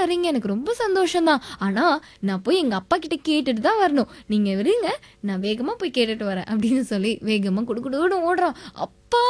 தரீங்க எனக்கு ரொம்ப சந்தோஷம் தான் ஆனா நான் போய் எங்க அப்பா கிட்ட கேட்டுட்டு தான் வரணும் நீங்க விடுங்க நான் வேகமா போய் கேட்டுட்டு வரேன் அப்படின்னு சொல்லி வேகமா குடுகுடுன்னு ஓடுறான் அப்பா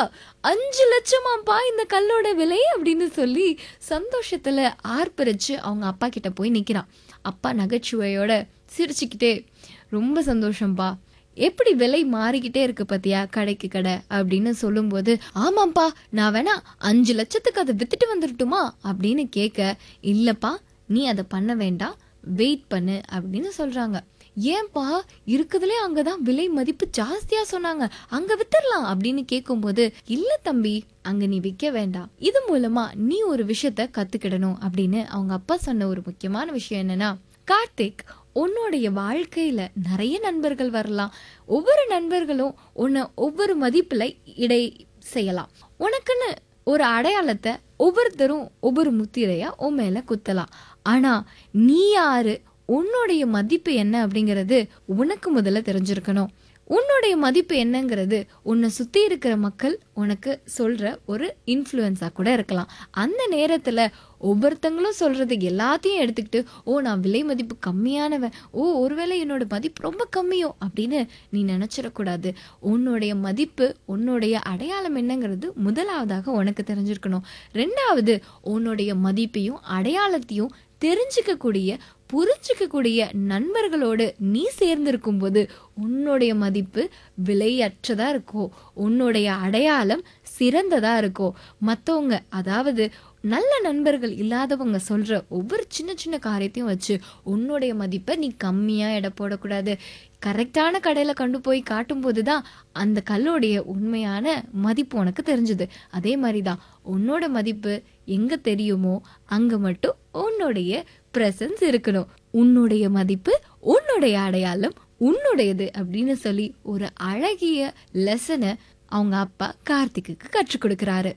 அஞ்சு லட்சமாப்பா இந்த கல்லோட விலை அப்படின்னு சொல்லி சந்தோஷத்துல ஆர்ப்பரிச்சு அவங்க அப்பா கிட்ட போய் நிக்கிறான் அப்பா நகைச்சுவையோட சிரிச்சுக்கிட்டே ரொம்ப சந்தோஷம்பா எப்படி விலை மாறிக்கிட்டே இருக்கு பாத்தியா கடைக்கு கடை அப்படின்னு சொல்லும்போது ஆமாப்பா நான் வேணா அஞ்சு லட்சத்துக்கு அதை வித்துட்டு வந்துடட்டுமா அப்படின்னு கேட்க இல்லப்பா நீ அதை பண்ண வேண்டாம் வெயிட் பண்ணு அப்படின்னு சொல்றாங்க ஏன்பா இருக்குதுலே அங்கதான் விலை மதிப்பு ஜாஸ்தியா சொன்னாங்க அங்க வித்துடலாம் அப்படின்னு கேட்கும்போது இல்ல தம்பி அங்க நீ விற்க வேண்டாம் இது மூலமா நீ ஒரு விஷயத்த கத்துக்கிடணும் அப்படின்னு அவங்க அப்பா சொன்ன ஒரு முக்கியமான விஷயம் என்னன்னா கார்த்திக் உன்னுடைய வாழ்க்கையில நிறைய நண்பர்கள் வரலாம் ஒவ்வொரு நண்பர்களும் உன்னை ஒவ்வொரு மதிப்புல இடை செய்யலாம் உனக்குன்னு ஒரு அடையாளத்தை ஒவ்வொருத்தரும் ஒவ்வொரு முத்திரையா உன் மேல குத்தலாம் ஆனா நீ யாரு உன்னுடைய மதிப்பு என்ன அப்படிங்கிறது உனக்கு முதல்ல தெரிஞ்சிருக்கணும் உன்னுடைய மதிப்பு என்னங்கிறது உன்னை சுத்தி இருக்கிற மக்கள் உனக்கு சொல்ற ஒரு இன்ஃப்ளூயன்ஸா கூட இருக்கலாம் அந்த நேரத்துல ஒவ்வொருத்தங்களும் சொல்றது எல்லாத்தையும் எடுத்துக்கிட்டு ஓ நான் விலை மதிப்பு கம்மியானவன் ஓ ஒருவேளை என்னோட மதிப்பு ரொம்ப கம்மியோ அப்படின்னு நீ நினைச்சிடக்கூடாது உன்னுடைய மதிப்பு உன்னுடைய அடையாளம் என்னங்கிறது முதலாவதாக உனக்கு தெரிஞ்சிருக்கணும் ரெண்டாவது உன்னுடைய மதிப்பையும் அடையாளத்தையும் தெரிஞ்சுக்கக்கூடிய புரிஞ்சுக்கக்கூடிய நண்பர்களோடு நீ சேர்ந்திருக்கும் போது உன்னுடைய மதிப்பு விலையற்றதா இருக்கோ உன்னுடைய அடையாளம் சிறந்ததா இருக்கோ மற்றவங்க அதாவது நல்ல நண்பர்கள் இல்லாதவங்க சொல்ற ஒவ்வொரு சின்ன சின்ன காரியத்தையும் வச்சு உன்னுடைய மதிப்பை நீ கம்மியா எடை போடக்கூடாது கரெக்டான கடையில கொண்டு போய் காட்டும்போது தான் அந்த கல்லோடைய உண்மையான மதிப்பு உனக்கு தெரிஞ்சுது அதே மாதிரி தான் உன்னோட மதிப்பு எங்க தெரியுமோ அங்க மட்டும் உன்னுடைய பிரசன்ஸ் இருக்கணும் உன்னுடைய மதிப்பு உன்னுடைய அடையாளம் உன்னுடையது அப்படின்னு சொல்லி ஒரு அழகிய லெசனை அவங்க அப்பா கார்த்திக்கு கற்றுக் கொடுக்கறாரு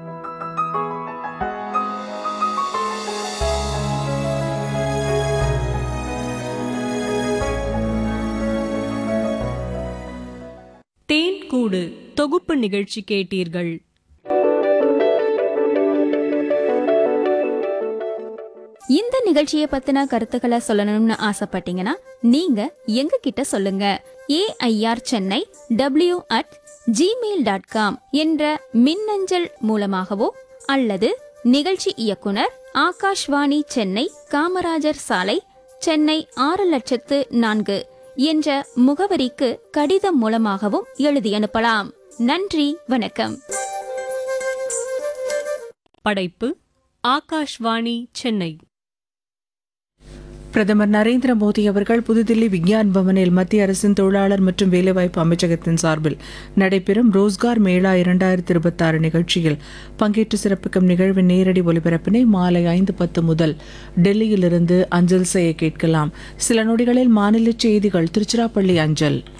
தேன் கூடு தொகுப்பு நிகழ்ச்சி கேட்டீர்கள் இந்த நிகழ்ச்சியை பத்தின கருத்துக்களை சொல்லணும்னு ஆசைப்பட்டீங்கன்னா நீங்க எங்க கிட்ட சொல்லுங்க AIR Chennai W at gmail dot com என்ற மின்னஞ்சல் மூலமாகவோ அல்லது நிகழ்ச்சி இயக்குனர் ஆகாஷ்வாணி சென்னை காமராஜர் சாலை சென்னை ஆறு லட்சத்து நான்கு என்ற முகவரிக்கு கடிதம் மூலமாகவும் எழுதி அனுப்பலாம் நன்றி வணக்கம் படைப்பு ஆகாஷ்வாணி சென்னை பிரதமர் நரேந்திர மோடி அவர்கள் புதுதில்லி விக்யான் பவனில் மத்திய அரசின் தொழிலாளர் மற்றும் வேலைவாய்ப்பு அமைச்சகத்தின் சார்பில் நடைபெறும் ரோஸ்கார் மேளா இரண்டாயிரத்தி இருபத்தாறு நிகழ்ச்சியில் பங்கேற்று சிறப்பிக்கும் நிகழ்வின் நேரடி ஒலிபரப்பினை மாலை ஐந்து பத்து முதல் டெல்லியிலிருந்து அஞ்சல் செய்ய கேட்கலாம் சில நொடிகளில் மாநில செய்திகள் திருச்சிராப்பள்ளி அஞ்சல்